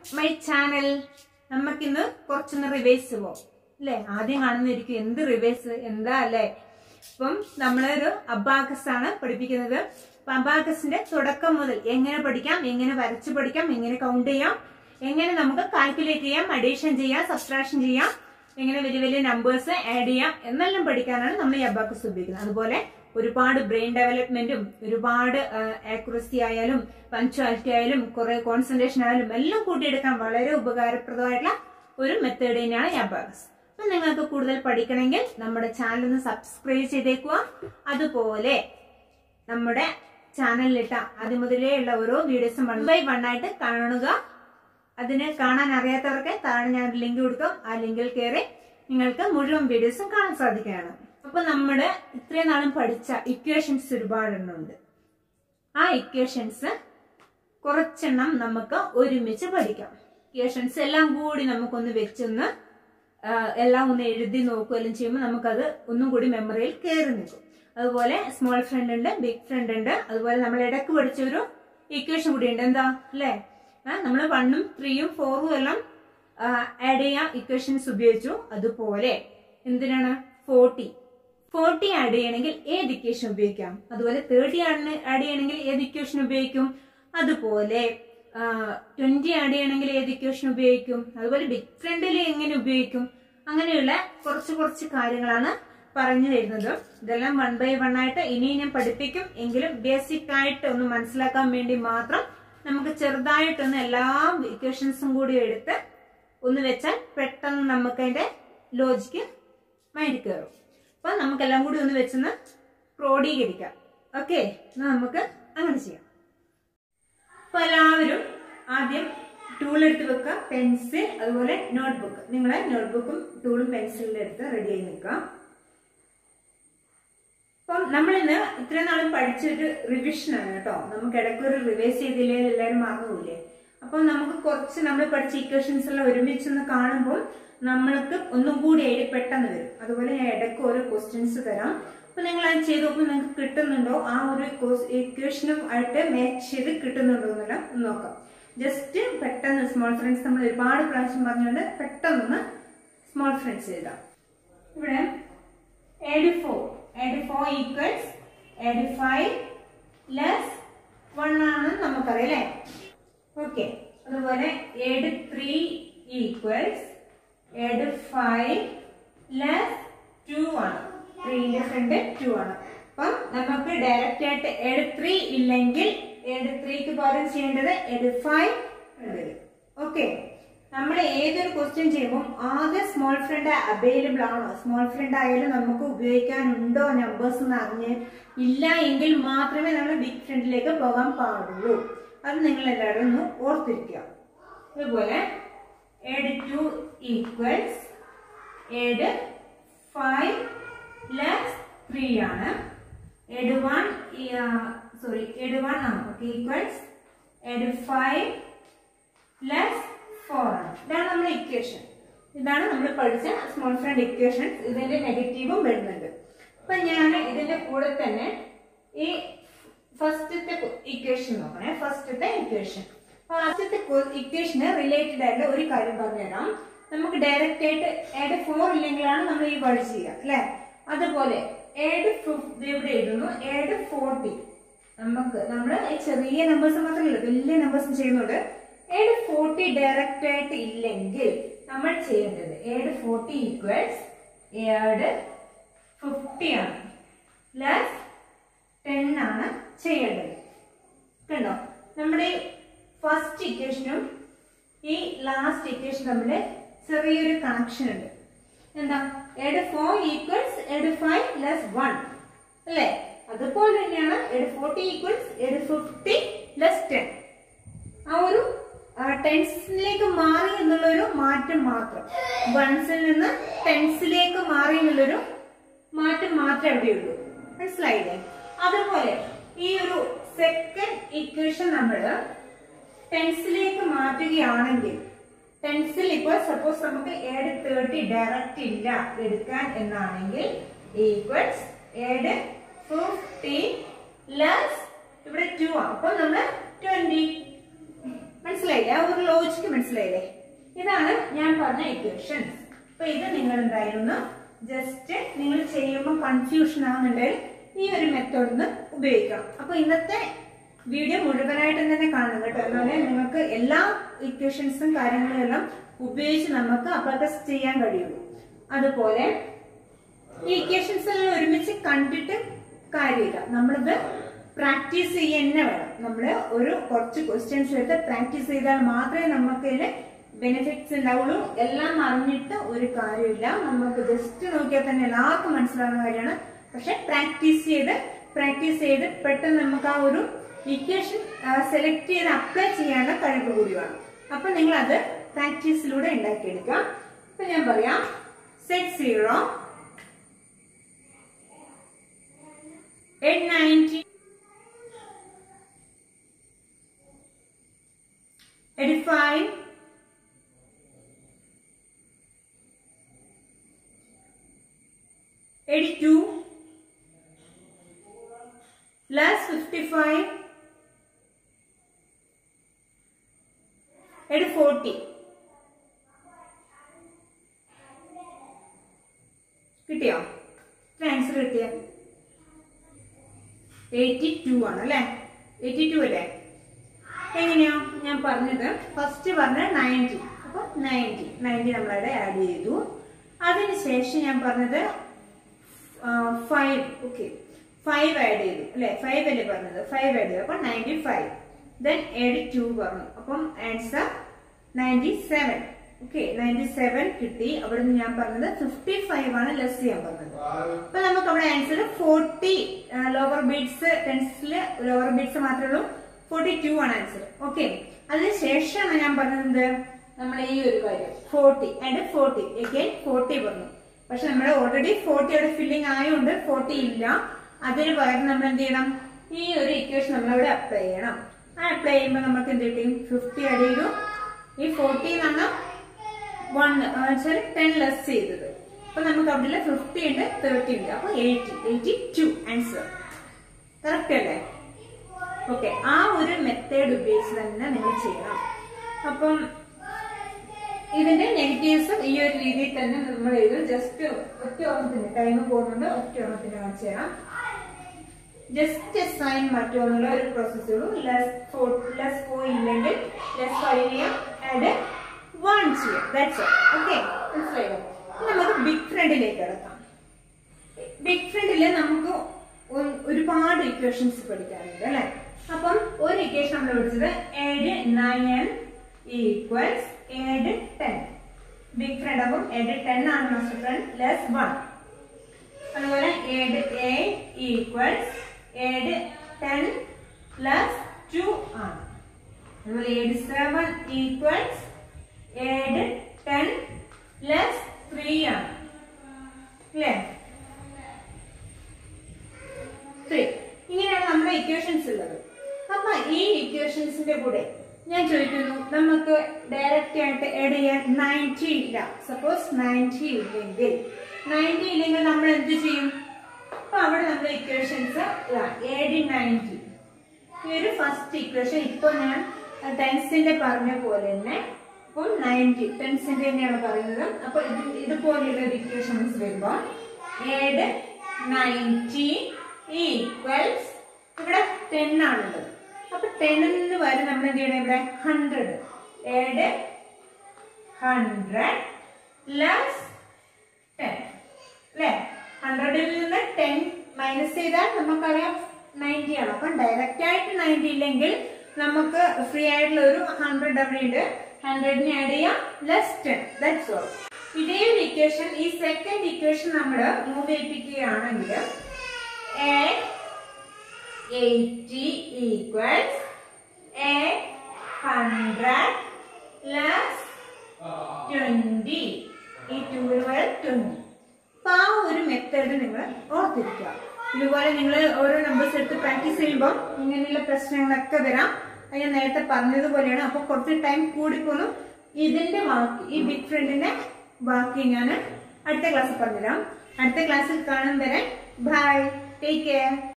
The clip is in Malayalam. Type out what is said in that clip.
മൈ ചാനൽ നമുക്കിന്ന് കുറച്ചൊന്ന് റിവേഴ്സ് പോവാം അല്ലേ ആദ്യം കാണുന്നതായിരിക്കും എന്ത് റിവേഴ്സ് എന്താ അല്ലേ അപ്പം നമ്മളൊരു അബാക്കസ് ആണ് പഠിപ്പിക്കുന്നത് അപ്പൊ അബാക്കസിന്റെ തുടക്കം മുതൽ എങ്ങനെ പഠിക്കാം എങ്ങനെ വരച്ചു പഠിക്കാം എങ്ങനെ കൗണ്ട് ചെയ്യാം എങ്ങനെ നമുക്ക് കാൽക്കുലേറ്റ് ചെയ്യാം അഡീഷൻ ചെയ്യാം സബ്സ്ട്രാക്ഷൻ ചെയ്യാം എങ്ങനെ വലിയ വലിയ നമ്പേഴ്സ് ആഡ് ചെയ്യാം എന്നെല്ലാം പഠിക്കാനാണ് നമ്മൾ ഈ അബാക്കസ് ഉപയോഗിക്കുന്നത് അതുപോലെ ഒരുപാട് ബ്രെയിൻ ഡെവലപ്മെന്റും ഒരുപാട് ആക്യുറസി ആയാലും പഞ്ച്വാലിറ്റി ആയാലും കുറെ കോൺസെൻട്രേഷൻ ആയാലും എല്ലാം കൂട്ടിയെടുക്കാൻ വളരെ ഉപകാരപ്രദമായിട്ടുള്ള ഒരു മെത്തേഡ് തന്നെയാണ് ഈ അബാക്കസ് അപ്പൊ നിങ്ങൾക്ക് കൂടുതൽ പഠിക്കണമെങ്കിൽ നമ്മുടെ ചാനൽ ഒന്ന് സബ്സ്ക്രൈബ് ചെയ്തേക്കുക അതുപോലെ നമ്മുടെ ചാനലിലിട്ട ആദ്യം മുതലേ ഉള്ള ഓരോ വീഡിയോസും വൺ ബൈ വൺ ആയിട്ട് കാണുക അതിന് കാണാൻ അറിയാത്തവർക്ക് താഴെ ഞാൻ ലിങ്ക് കൊടുക്കും ആ ലിങ്കിൽ കയറി നിങ്ങൾക്ക് മുഴുവൻ വീഡിയോസും കാണാൻ സാധിക്കുകയാണ് അപ്പൊ നമ്മുടെ ഇത്രയും നാളും പഠിച്ച ഇക്വേഷൻസ് ഒരുപാടെണ്ണമുണ്ട് ആ ഇക്വേഷൻസ് കുറച്ചെണ്ണം നമുക്ക് ഒരുമിച്ച് പഠിക്കാം ഇക്വേഷൻസ് എല്ലാം കൂടി നമുക്കൊന്ന് വെച്ചൊന്ന് ആ, എല്ലാം ഒന്ന് എഴുതി നോക്കുകയെല്ലാം ചെയ്യുമ്പോൾ നമുക്കത് ഒന്നും കൂടി മെമ്മറിയിൽ കയറി നിൽക്കും അതുപോലെ സ്മോൾ ഫ്രണ്ട് ഉണ്ട് ബിഗ് ഫ്രണ്ട് ഉണ്ട് അതുപോലെ നമ്മൾ ഇടയ്ക്ക് പഠിച്ച ഒരു ഇക്വേഷൻ കൂടി ഉണ്ട് എന്താ അല്ലേ നമ്മൾ വണ്ണും ത്രീയും ഫോറും എല്ലാം ആഡ് ചെയ്യാൻ ഇക്വേഷൻസ് ഉപയോഗിച്ചു അതുപോലെ എന്തിനാണ് ഫോർട്ടി ഫോർട്ടി ആഡ് ചെയ്യണമെങ്കിൽ ഏത് ഇക്വേഷൻ ഉപയോഗിക്കാം അതുപോലെ തേർട്ടി ആഡ് ചെയ്യണമെങ്കിൽ ഏത് ഇക്വേഷൻ ഉപയോഗിക്കും അതുപോലെ ട്വന്റി ആഡ് ചെയ്യണമെങ്കിൽ ഏത് ഇക്വേഷൻ ഉപയോഗിക്കും അതുപോലെ ബിഗ് ഫ്രണ്ടിൽ എങ്ങനെ ഉപയോഗിക്കും അങ്ങനെയുള്ള കുറച്ച് കുറച്ച് കാര്യങ്ങളാണ് പറഞ്ഞു തരുന്നത് ഇതെല്ലാം വൺ ബൈ വൺ ആയിട്ട് ഇനി ഞാൻ പഠിപ്പിക്കും എങ്കിലും ബേസിക് ആയിട്ട് ഒന്ന് മനസ്സിലാക്കാൻ വേണ്ടി മാത്രം നമുക്ക് ചെറുതായിട്ടൊന്ന് എല്ലാ ഇക്വേഷൻസും കൂടി എടുത്ത് ഒന്ന് വെച്ചാൽ പെട്ടെന്ന് നമുക്ക് അതിന്റെ ലോജിക്ക് മൈൻഡ് കയറും അപ്പൊ നമുക്കെല്ലാം കൂടി ഒന്ന് വെച്ചൊന്ന് ക്രോഡീകരിക്കാം ഓക്കെ എന്നാ നമുക്ക് അങ്ങനെ ചെയ്യാം അപ്പൊ എല്ലാവരും ആദ്യം ടൂൾ എടുത്ത് വെക്കുക പെൻസിൽ അതുപോലെ നോട്ട്ബുക്ക് നിങ്ങളെ നോട്ട്ബുക്കും ടൂളും പെൻസിലും എടുത്ത് റെഡി ആയി നിൽക്കുക അപ്പം നമ്മളിന്ന് ഇത്രയും നാളും പഠിച്ചൊരു റിവിഷൻ ആണ് കേട്ടോ നമുക്ക് ഇടയ്ക്ക് ഒരു റിവൈസ് ചെയ്തില്ലേ എല്ലാവരും മറന്നുപോയില്ലേ അപ്പം നമുക്ക് കുറച്ച് നമ്മൾ പഠിച്ച ഇക്വേഷൻസ് എല്ലാം ഒരുമിച്ചൊന്ന് കാണുമ്പോൾ നമ്മൾക്ക് ഒന്നും കൂടി എഴുതി പെട്ടെന്ന് വരും അതുപോലെ ഞാൻ ഇടയ്ക്ക് ഓരോ ക്വസ്റ്റ്യൻസ് തരാം അപ്പൊ നിങ്ങൾ അത് ചെയ്ത് നോക്കുമ്പോൾ നിങ്ങൾക്ക് കിട്ടുന്നുണ്ടോ ആ ഒരു ഇക്വേഷനും ആയിട്ട് മാച്ച് ചെയ്ത് കിട്ടുന്നുണ്ടോ എന്നെല്ലാം ഒന്ന് നോക്കാം ജസ്റ്റ് പെട്ടെന്ന് സ്മോൾ ഫ്രണ്ട്സ് നമ്മൾ ഒരുപാട് പ്രാവശ്യം പറഞ്ഞുകൊണ്ട് പെട്ടെന്നൊന്ന് സ്മോൾ ഫ്രണ്ട്സ് എഴുതാം ഇവിടെ add four add four equals add five less one ആണെന്ന് നമുക്കറിയാം അല്ലേ ഓക്കെ അതുപോലെ add three equals add five less two ആണ് ത്രീന്റെ ഫ്രണ്ട് ടു ആണ് അപ്പം നമുക്ക് ഡയറക്റ്റ് ആയിട്ട് എഡ് ത്രീ ഇല്ലെങ്കിൽ എഡ് ത്രീക്ക് പകരം ചെയ്യേണ്ടത് എഡ് ഫൈവ് വരും ഓക്കെ നമ്മൾ ഏതൊരു ക്വസ്റ്റ്യൻ ചെയ്യുമ്പോൾ ആദ്യം സ്മോൾ ഫ്രണ്ട് അവൈലബിൾ ആണോ സ്മോൾ ഫ്രണ്ട് ആയാലും നമുക്ക് ഉപയോഗിക്കാനുണ്ടോ നമ്പേഴ്സ് എന്ന് അറിഞ്ഞ് ഇല്ല എങ്കിൽ മാത്രമേ നമ്മൾ ബിഗ് ഫ്രണ്ടിലേക്ക് പോകാൻ പാടുള്ളൂ അത് നിങ്ങൾ എല്ലാവരും ഒന്ന് ഓർത്തിരിക്കുക അതുപോലെ add two equals add five less three ആണ് add one sorry add one ആണ് okay equals add five less four ആണ് ഇതാണ് നമ്മുടെ ഇക്വേഷൻ ഇതാണ് നമ്മൾ പഠിച്ച സ്മോൾ ഫ്രണ്ട് ഇക്വേഷൻ ഇതിന്റെ നെഗറ്റീവും വരുന്നുണ്ട് അപ്പൊ ഞാൻ ഇതിന്റെ കൂടെ തന്നെ ഈ ഫസ്റ്റത്തെ ഇക്വേഷൻ നോക്കണേ ഫസ്റ്റത്തെ ഇക്വേഷൻ ഫസ്റ്റത്തെ ഇക്വേഷന് റിലേറ്റഡ് ആയിട്ടുള്ള ഒരു കാര്യം പറഞ്ഞുതരാം നമുക്ക് ഡയറക്റ്റ് ആയിട്ട് ഏഡ് ഫോർ ഇല്ലെങ്കിലാണ് നമ്മൾ ഈ വഴി ചെയ്യുക അല്ലെ അതുപോലെ ഏഡ് ഇവിടെ എഴുതുന്നു ഏഡ് ഫോർട്ടി നമുക്ക് നമ്മൾ ഈ ചെറിയ നമ്പേഴ്സ് മാത്രമല്ല വലിയ നമ്പേഴ്സ് ചെയ്യുന്നുണ്ട് ഏഡ് ഫോർട്ടി ഡയറക്റ്റ് ആയിട്ട് ഇല്ലെങ്കിൽ നമ്മൾ ചെയ്യേണ്ടത് add forty equals add fifty ആണ് പ്ലസ് ടെൻ ആണ് ചെയ്യേണ്ടത് കണ്ടോ നമ്മുടെ ഫസ്റ്റ് ഇക്വേഷനും ഈ ലാസ്റ്റ് ഇക്വേഷൻ തമ്മിൽ ചെറിയൊരു കണക്ഷൻ ഉണ്ട് എന്താ add four equals add five less one അല്ലേ അതുപോലെ തന്നെയാണ് add forty equals add fifty less ten ആ ഒരു ടെൻസിലേക്ക് മാറി എന്നുള്ളൊരു മാറ്റം മാത്രം വൺസിൽ നിന്ന് ടെൻസിലേക്ക് മാറി എന്നുള്ളൊരു മാറ്റം മാത്രമേ അവിടെയുള്ളൂ മനസ്സിലായില്ലേ അതുപോലെ ഈ ഒരു സെക്കൻഡ് ഇക്വേഷൻ നമ്മൾ ടെൻസിലേക്ക് മാറ്റുകയാണെങ്കിൽ ടെൻസിൽ ഇപ്പോൾ സപ്പോസ് നമുക്ക് ഏഡ് തേർട്ടി ഡയറക്റ്റ് ഇല്ല എടുക്കാൻ എന്നാണെങ്കിൽ ഈക്വൽസ് ഏഡ് ഫിഫ്റ്റി ലെസ് ഇവിടെ ടു ആണ് അപ്പൊ നമ്മൾ ട്വന്റി മനസ്സിലായില്ലേ ആ ഒരു ലോജിക്ക് മനസ്സിലായില്ലേ ഇതാണ് ഞാൻ പറഞ്ഞ ഇക്വേഷൻസ് അപ്പൊ ഇത് നിങ്ങൾ എന്തായിരുന്നു ജസ്റ്റ് നിങ്ങൾ ചെയ്യുമ്പോൾ കൺഫ്യൂഷൻ ആവുന്നുണ്ടെങ്കിൽ ഈ ഒരു മെത്തേഡ് ഒന്ന് ഉപയോഗിക്കണം അപ്പൊ ഇന്നത്തെ വീഡിയോ മുഴുവനായിട്ട് തന്നെ കാണണം കേട്ടോ എന്നാലേ നിങ്ങൾക്ക് എല്ലാ ഇക്വേഷൻസും കാര്യങ്ങളും എല്ലാം ഉപയോഗിച്ച് നമുക്ക് അപ്പക്കസ് ചെയ്യാൻ കഴിയുള്ളൂ അതുപോലെ ഈ ഇക്വേഷൻസ് എല്ലാം ഒരുമിച്ച് കണ്ടിട്ട് കാര്യമില്ല നമ്മളിത് പ്രാക്ടീസ് ചെയ്യുന്ന വേണം നമ്മൾ ഒരു കുറച്ച് ക്വസ്റ്റ്യൻസ് എടുത്ത് പ്രാക്ടീസ് ചെയ്താൽ മാത്രമേ നമുക്ക് ഇതിന് ബെനിഫിറ്റ്സ് ഉണ്ടാവുള്ളൂ എല്ലാം അറിഞ്ഞിട്ട് ഒരു കാര്യമില്ല നമുക്ക് ജസ്റ്റ് നോക്കിയാൽ തന്നെ എല്ലാവർക്കും മനസ്സിലാവുന്ന കാര്യമാണ് പക്ഷെ പ്രാക്ടീസ് ചെയ്ത് പ്രാക്ടീസ് ചെയ്ത് പെട്ടെന്ന് നമുക്ക് ആ ഒരു ഇക്വേഷൻ സെലക്ട് ചെയ്ത് അപ്ലൈ ചെയ്യാനുള്ള കഴിവ് കൂടി വേണം അപ്പൊ നിങ്ങൾ അത് പ്രാക്ടീസിലൂടെ ഉണ്ടാക്കിയെടുക്കാം അപ്പൊ ഞാൻ പറയാം set zero eight ninety eighty five eighty two plus fifty five eight forty കിട്ടിയോ ആൻസർ കിട്ടിയ എയ്റ്റി ടു ആണ് അല്ലെ എയ്റ്റി ടു അല്ലേ എങ്ങനെയാ ഞാൻ പറഞ്ഞത് ഫസ്റ്റ് പറഞ്ഞ നയൻറ്റി അപ്പൊ നയൻറ്റി നയൻറ്റി നമ്മളവിടെ ആഡ് ചെയ്തു അതിനുശേഷം ഞാൻ പറഞ്ഞത് ഫൈവ് ഓക്കെ ഫൈവ് ആഡ് ചെയ്തു അല്ലെ ഫൈവ് അല്ലേ പറഞ്ഞത് ഫൈവ് ആഡ് ചെയ്തു അപ്പൊ ninety five then add two പറഞ്ഞു അപ്പം answer ninety seven okay ninety seven കിട്ടി അവിടെ നിന്ന് ഞാൻ പറഞ്ഞത് ഫിഫ്റ്റി ഫൈവ് ആണ് ലെസ് ചെയ്യാൻ പറഞ്ഞത് അപ്പൊ നമുക്ക് അവിടെ ആൻസർ ഫോർട്ടി ലോവർ ബീഡ്സ് ടെൻസില് ലോവർ ബീഡ്സ് മാത്രമേ ഉള്ളൂ ഫോർട്ടി ടു ആണ് ആൻസർ ഓക്കെ അതിന് ശേഷമാണ് ഞാൻ പറഞ്ഞത് നമ്മൾ ഈ ഒരു കാര്യം forty and forty again forty പറഞ്ഞു പക്ഷെ നമ്മൾ ഓൾറെഡി ഫോർട്ടി അവിടെ ഫില്ലിംഗ് ആയതുകൊണ്ട് ഫോർട്ടി ഇല്ല അതിന് പകരം നമ്മൾ എന്ത് ചെയ്യണം ഈ ഒരു ഇക്വേഷൻ നമ്മൾ അവിടെ അപ്ലൈ ചെയ്യണം ആ അപ്ലൈ ചെയ്യുമ്പോൾ നമുക്ക് എന്ത് കിട്ടും ഫിഫ്റ്റി ആഡ് ചെയ്തു ഈ ഫോർട്ടി എന്നാണ് വൺ വെച്ചാൽ ടെൻ ലെസ് ചെയ്തത് അപ്പൊ നമുക്ക് അവിടെ ഫിഫ്റ്റി ഉണ്ട് തേർട്ടി ഉണ്ട് അപ്പൊ eighty eighty two answer correct അല്ലേ ഓക്കെ ആ ഒരു മെത്തേഡ് ഉപയോഗിച്ച് തന്നെ നിങ്ങൾ ചെയ്യണം അപ്പം ഇതിന്റെ നെഗറ്റീവ്സും ഈ ഒരു രീതിയിൽ തന്നെ നമ്മൾ എഴുതും ജസ്റ്റ് ഒറ്റ ഓർമ്മത്തിന് ടൈം പോകുന്നുണ്ട് ഒറ്റ ഓർമ്മത്തിന് കാണിച്ചു തരാം ജസ്റ്റ് സൈൻ മാറ്റുമെന്നുള്ള ഒരു പ്രോസസ്സേ ഉള്ളൂ ലെസ് ഫോർ ലെസ് ഫോർ ഇല്ലെങ്കിൽ ലെസ് ഫൈവ് ചെയ്യാം ആഡ് വൺ ചെയ്യാം ദാറ്റ്സ് ഓക്കെ മനസ്സിലായോ ഇനി നമുക്ക് ബിഗ് ഫ്രണ്ടിലേക്ക് കിടക്കാം ബിഗ് ഫ്രണ്ടില് നമുക്ക് ഒ- ഒരുപാട് ഇക്വേഷൻസ് പഠിക്കാനുണ്ട് അല്ലെ അപ്പം ഒരു ഇക്വേഷൻ നമ്മൾ പഠിച്ചത് ഏഴ് നയൻ ഈക്വൽസ് ഏഴ് ടെൻ ബിഗ് ഫ്രണ്ട് അപ്പം ഏഴ് ടെൻ ആണ് മാസ്റ്റർ ഫ്രണ്ട് ലെസ് വൺ അതുപോലെ ഏഴ് എ ഈക്വൽസ് ഏഴ് ടെൻ പ്ലസ് ടു ആണ് അതുപോലെ ഏഴ് സെവൻ ഈക്വൽസ് ഏഴ് ടെൻ പ്ലസ് ത്രീ ആണ് അല്ലേ ത്രീ ഇങ്ങനെയാണ് നമ്മുടെ ഇക്വേഷൻസ് ഉള്ളത് അപ്പൊ ഈ ഇക്വേഷൻസിന്റെ കൂടെ ഞാൻ ചോദിക്കുന്നു നമുക്ക് ഡയറക്റ്റ് ആയിട്ട് ആഡ് ചെയ്യാൻ നയൻറ്റി ഇല്ല സപ്പോസ് നയൻറ്റി ഇല്ലെങ്കിൽ നയൻറ്റി ഇല്ലെങ്കിൽ നമ്മൾ എന്ത് ചെയ്യും അപ്പൊ അവിടെ നമ്മുടെ ഇക്വേഷൻസ് ഏഴ് നയൻറ്റി ഈ ഒരു ഫസ്റ്റ് ഇക്വേഷൻ ഇപ്പൊ ഞാൻ ടെൻസിന്റെ പറഞ്ഞ പോലെ തന്നെ ഇപ്പൊ നയൻറ്റി ടെൻസിന്റെ തന്നെയാണ് പറയുന്നത് അപ്പൊ ഇത് ഇതുപോലെയുള്ള ഒരു ഇക്വേഷൻസ് വരുമ്പോൾ ഏഴ് നയൻറ്റി ഈക്വൽസ് ഇവിടെ ടെൻ ആണുള്ളത് അപ്പൊ ടെന്നിന് വരെ നമ്മൾ എന്ത് ചെയ്യണം ഇവിടെ ഹൺഡ്രഡ് ഏഴ് ഹൺഡ്രഡ് പ്ലസ് ടെൻ അല്ലെ ഹൺഡ്രഡിൽ നിന്ന് ടെൻ മൈനസ് ചെയ്താൽ നമുക്കറിയാം നയൻറ്റി ആണ് അപ്പം ഡയറക്റ്റ് ആയിട്ട് നയൻറ്റി ഇല്ലെങ്കിൽ നമുക്ക് ഫ്രീ ആയിട്ടുള്ള ഒരു ഹൺഡ്രഡ് അവിടെ ഉണ്ട് ഹൺഡ്രഡിന് ആഡ് ചെയ്യാം പ്ലസ് ടെൻ ദാറ്റ്സ് ഓൾ ഇതേ ഒരു ഇക്വേഷൻ ഈ സെക്കൻഡ് ഇക്വേഷൻ നമ്മൾ മൂവ് ചെയ്യിപ്പിക്കുകയാണെങ്കിൽ eighty equals a hundred plus twenty ഈ ടൂവിൽ വരെ ട്വന്റി അപ്പൊ ആ ഒരു മെത്തേഡ് നിങ്ങൾ ഓർത്തിരിക്കുക ഇതുപോലെ നിങ്ങൾ ഓരോ നമ്പേഴ്സ് എടുത്ത് പ്രാക്ടീസ് ചെയ്യുമ്പോൾ ഇങ്ങനെയുള്ള പ്രശ്നങ്ങളൊക്കെ വരാം അത് ഞാൻ നേരത്തെ പറഞ്ഞതുപോലെയാണ് അപ്പൊ കുറച്ച് ടൈം കൂടിപ്പോന്നു ഇതിന്റെ ബാക്കി ഈ ബിഗ് ഫ്രണ്ടിന്റെ ബാക്കി ഞാൻ അടുത്ത ക്ലാസ്സിൽ പറഞ്ഞുതരാം അടുത്ത ക്ലാസ്സിൽ കാണും വരെ ബൈ ടേക്ക് കെയർ